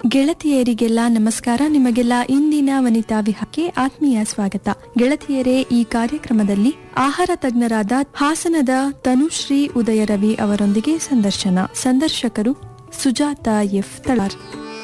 ಗೆಳತಿಯರಿಗೆಲ್ಲ ನಮಸ್ಕಾರ ನಿಮಗೆಲ್ಲ ಇಂದಿನ ವನಿತಾ ವಿಹಾರಕ್ಕೆ ಆತ್ಮೀಯ ಸ್ವಾಗತ ಗೆಳತಿಯರೇ ಈ ಕಾರ್ಯಕ್ರಮದಲ್ಲಿ ಆಹಾರ ತಜ್ಞರಾದ ಹಾಸನದ ತನುಶ್ರೀ ಉದಯ ರವಿ ಅವರೊಂದಿಗೆ ಸಂದರ್ಶನ ಸಂದರ್ಶಕರು ಸುಜಾತ ಎಫ್ ತಳಾರ್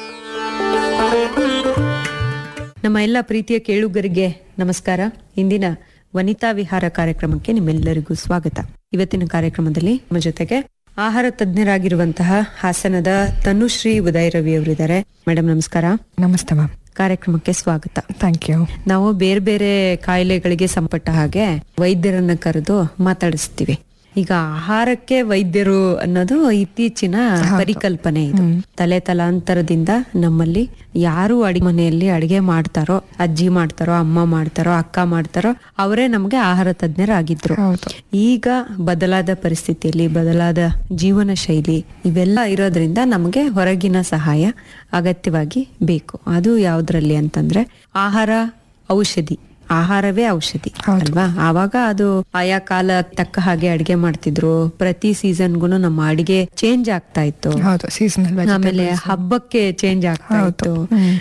ನಮ್ಮ ಎಲ್ಲ ಪ್ರೀತಿಯ ಕೇಳುಗರಿಗೆ ನಮಸ್ಕಾರ ಇಂದಿನ ವನಿತಾ ವಿಹಾರ ಕಾರ್ಯಕ್ರಮಕ್ಕೆ ನಿಮ್ಮೆಲ್ಲರಿಗೂ ಸ್ವಾಗತ ಇವತ್ತಿನ ಕಾರ್ಯಕ್ರಮದಲ್ಲಿ ನಮ್ಮ ಜೊತೆಗೆ ಆಹಾರ ತಜ್ಞರಾಗಿರುವಂತಹ ಹಾಸನದ ತನುಶ್ರೀ ಉದಯ ರವಿ ಅವರಿದ್ದಾರೆ ಮೇಡಮ್ ನಮಸ್ಕಾರ ನಮಸ್ತೆ ಮ್ಯಾಮ್ ಕಾರ್ಯಕ್ರಮಕ್ಕೆ ಸ್ವಾಗತ ಥ್ಯಾಂಕ್ ಯು ನಾವು ಬೇರೆ ಬೇರೆ ಕಾಯಿಲೆಗಳಿಗೆ ಸಂಪಟ್ಟ ಹಾಗೆ ವೈದ್ಯರನ್ನ ಕರೆದು ಮಾತಾಡಿಸ್ತೀವಿ ಈಗ ಆಹಾರಕ್ಕೆ ವೈದ್ಯರು ಅನ್ನೋದು ಇತ್ತೀಚಿನ ಪರಿಕಲ್ಪನೆ ಇದು ತಲೆ ತಲಾಂತರದಿಂದ ನಮ್ಮಲ್ಲಿ ಯಾರು ಅಡಿಗೆ ಮನೆಯಲ್ಲಿ ಅಡಿಗೆ ಮಾಡ್ತಾರೋ ಅಜ್ಜಿ ಮಾಡ್ತಾರೋ ಅಮ್ಮ ಮಾಡ್ತಾರೋ ಅಕ್ಕ ಮಾಡ್ತಾರೋ ಅವರೇ ನಮ್ಗೆ ಆಹಾರ ತಜ್ಞರಾಗಿದ್ರು ಹೌದು ಈಗ ಬದಲಾದ ಪರಿಸ್ಥಿತಿಯಲ್ಲಿ ಬದಲಾದ ಜೀವನ ಶೈಲಿ ಇವೆಲ್ಲ ಇರೋದ್ರಿಂದ ನಮಗೆ ಹೊರಗಿನ ಸಹಾಯ ಅಗತ್ಯವಾಗಿ ಬೇಕು ಅದು ಯಾವ್ದ್ರಲ್ಲಿ ಅಂತಂದ್ರೆ ಆಹಾರ ಔಷಧಿ ಆಹಾರವೇ ಔಷಧಿ ಅಲ್ವಾ ಆವಾಗ ಅದು ಆಯಾ ಕಾಲ ತಕ್ಕ ಹಾಗೆ ಅಡಿಗೆ ಮಾಡ್ತಿದ್ರು ಪ್ರತಿ ಸೀಸನ್ಗೂ ನಮ್ಮ ಅಡಿಗೆ ಚೇಂಜ್ ಆಗ್ತಾ ಇತ್ತು ಹೌದು ಸೀಸನಲ್ ಆಮೇಲೆ ಹಬ್ಬಕ್ಕೆ ಚೇಂಜ್ ಆಗ್ತಾ ಇತ್ತು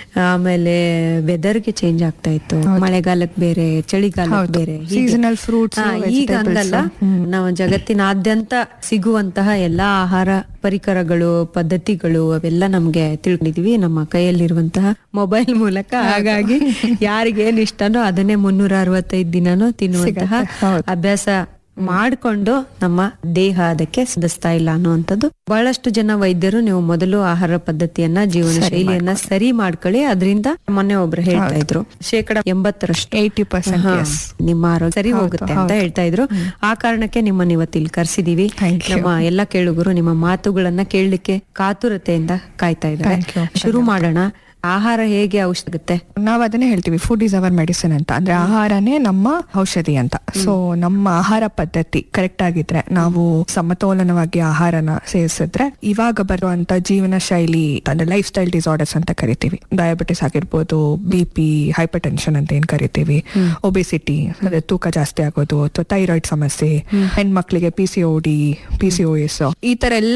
ಆಮೇಲೆ ವೆದರ್ಗೆ ಚೇಂಜ್ ಆಗ್ತಾ ಇತ್ತು ಮಳೆಗಾಲಕ್ಕೆ ಬೇರೆ ಚಳಿಗಾಲಕ್ಕೆ ಬೇರೆ ಹೀಗೆ. Seasonal fruits, ಹಾ, ಈಗ ಹಂಗಲ್ಲ ನಾವು ಜಗತ್ತಿನಾದ್ಯಂತ ಸಿಗುವಂತಹ ಎಲ್ಲಾ ಆಹಾರ ಪರಿಕರಗಳು ಪದ್ಧತಿಗಳು ಅವೆಲ್ಲ ನಮ್ಗೆ ತಿಳ್ಕೊಂಡಿದೀವಿ ನಮ್ಮ ಕೈಯಲ್ಲಿರುವಂತಹ ಮೊಬೈಲ್ ಮೂಲಕ ಹಾಗಾಗಿ ಯಾರಿಗೇನ್ ಇಷ್ಟನೋ ಅದನ್ನೇ ಮುನ್ನೂರ ಅರವತ್ತೈದು ದಿನನೂ ತಿನ್ನುವಂತಹ ಅಭ್ಯಾಸ ಮಾಡ್ಕೊಂಡು ನಮ್ಮ ದೇಹ ಅದಕ್ಕೆ ಸದಸ್ತಾ ಇಲ್ಲ ಅನ್ನುವಂಥದ್ದು ಬಹಳಷ್ಟು ಜನ ವೈದ್ಯರು ನೀವು ಮೊದಲು ಆಹಾರ ಪದ್ಧತಿಯನ್ನ ಜೀವನ ಶೈಲಿಯನ್ನ ಸರಿ ಮಾಡ್ಕೊಳ್ಳಿ ಅದರಿಂದ ಮೊನ್ನೆ ಒಬ್ರು ಹೇಳ್ತಾ ಇದ್ರು ಶೇಕಡ ಎಂಬತ್ತರಷ್ಟು ಏಯ್ಟಿ ಪರ್ಸೆಂಟ್ ಹಾ, ನಿಮ್ಮ ಆರೋಗ್ಯ ಸರಿ ಹೋಗುತ್ತೆ ಅಂತ ಹೇಳ್ತಾ ಇದ್ರು ಆ ಕಾರಣಕ್ಕೆ ನಿಮ್ಮನ್ನ ಇವತ್ತು ಇಲ್ಲಿ ಕರೆಸಿದೀವಿ Thank you. ನಮ್ಮ ಎಲ್ಲ ಕೇಳುಗರು ನಿಮ್ಮ ಮಾತುಗಳನ್ನ ಕೇಳಲಿಕ್ಕೆ ಕಾತುರತೆಯಿಂದ ಕಾಯ್ತಾ ಇದ್ದಾರೆ Thank you. ಶುರು ಮಾಡೋಣ ಆಹಾರ ಹೇಗೆ ಔಷಧ ಆಗುತ್ತೆ ನಾವ್ ಅದನ್ನೇ ಹೇಳ್ತೀವಿ ಫುಡ್ ಇಸ್ ಅವರ್ ಮೆಡಿಸಿನ್ ಅಂತ ಅಂದ್ರೆ ಆಹಾರನೇ ನಮ್ಮ ಔಷಧಿ ಅಂತ ಸೊ ನಮ್ಮ ಆಹಾರ ಪದ್ಧತಿ ಕರೆಕ್ಟ್ ಆಗಿದ್ರೆ ನಾವು ಸಮತೋಲನವಾಗಿ ಆಹಾರನ ಸೇವಿಸಿದ್ರೆ ಇವಾಗ ಬರುವಂತ ಜೀವನ ಶೈಲಿ ಅಂದ್ರೆ ಲೈಫ್ ಸ್ಟೈಲ್ ಡಿಸಾರ್ಡರ್ಸ್ ಅಂತ ಕರಿತೀವಿ ಡಯಾಬಿಟಿಸ್ ಆಗಿರ್ಬೋದು ಬಿ ಪಿ ಹೈಪರ್ ಟೆನ್ಷನ್ ಅಂತ ಏನ್ ಕರಿತೀವಿ ಒಬೆಸಿಟಿ ಅಂದ್ರೆ ತೂಕ ಜಾಸ್ತಿ ಆಗೋದು ಅಥವಾ ಥೈರಾಯ್ಡ್ ಸಮಸ್ಯೆ ಹೆಣ್ಮಕ್ಳಿಗೆ P C O D P C O S ಈ ತರ ಎಲ್ಲ